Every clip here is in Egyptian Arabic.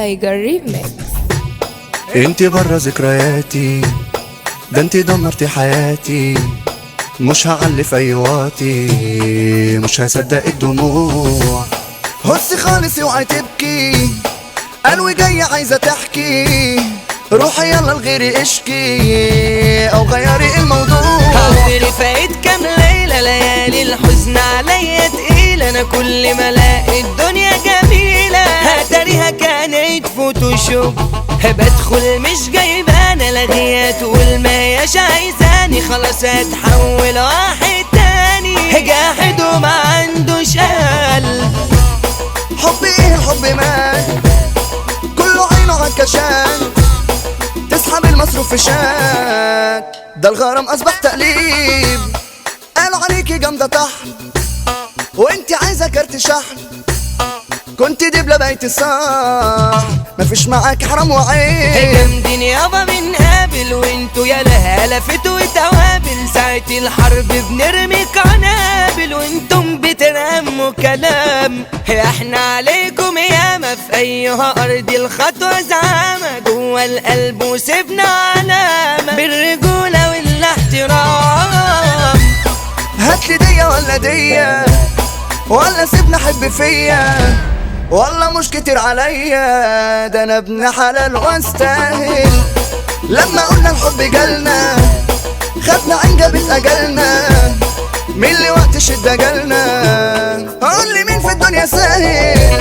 تايجر ريميكس انت برا ذكرياتي ده انت دمرتي حياتي مش هعلي في اي وقتي مش هصدق الدموع هصي خالص اوعي تبكي قلبي جاية عايزة تحكي روحي يلا لغيري اشكي او غيري الموضوع عمري فايت كام ليلة ليالي الحزن عليا تقيل انا كل ما الاقي الدنيا جميلة هتاريها كانت فوتوشوب بدخل مش جايبانة لغيات والما هياش عايزاني خلاص هتحول واحد تاني جاحد وما عندوش قلب حب ايه الحب مات كله عينه عالكشان تسحب المصروف في شات ده الغرام اصبح تقليب قالوا عليكي جامدة طحن وانت عايزة كارت شحن كنت دبلة بقيت الصح مفيش معاك حرام وعيب جامدين يابا بنقابل وانتوا يا لها لفت وتوابل ساعة الحرب بنرمي قنابل وانتم بترموا كلام احنا عليكم ياما في ايها ارض الخطوة زعامة جوا القلب وسيبنا علامة بالرجولة والاحترام هاتلي دية ولا دية ولا سيبنا حب فيا والله مش كتير عليا ده انا ابن حلال واستاهل لما قلنا الحب جالنا خدنا عنجبة اجلنا مين اللي وقت الشدة جالنا قول لي مين في الدنيا ساهل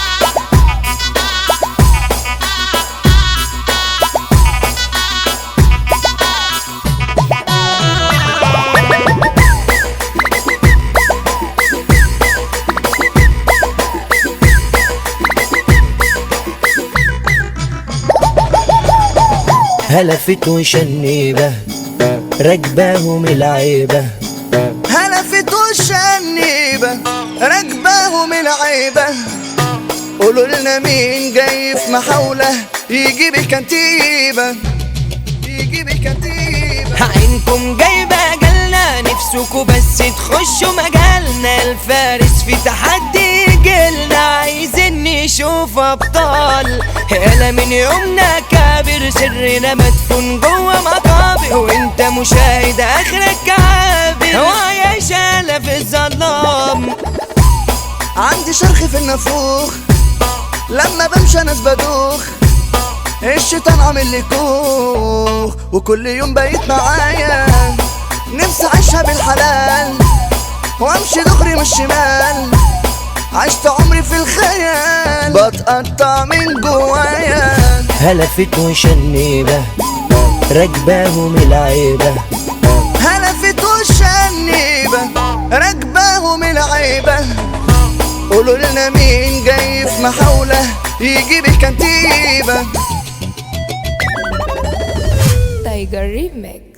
هلفت وشنيبة راكباهم العيبة هلفت والشنيبة راكباهم العيبة قولوا لنا مين جاي في محاولة يجيب الكتيبة يجيب الكتيبة عينكم جايبة جالنا نفسكوا بس تخشوا مجالنا الفارس في تحدي جيلنا عايزين نشوف ابطال يالا من يومنا كابر سرنا مدفون جوه مقابر وانت مشاهد اخرك عابر ويا شالة في الظلام عندي شرخ في النافوخ لما بمشى ناس بدوخ الشيطان عامل لي كوخ وكل يوم بقيت معايا نفسي اعيشها بالحلال وامشي دغري من الشمال عشت عمري في الخيال بتقطع من جوايا هلفت وشنيبة راكباهم العيبة هلفت والشنيبة راكباهم العيبة قولوا لنا مين جاي في محاولة يجيب الكتيبة تايجر ريميكس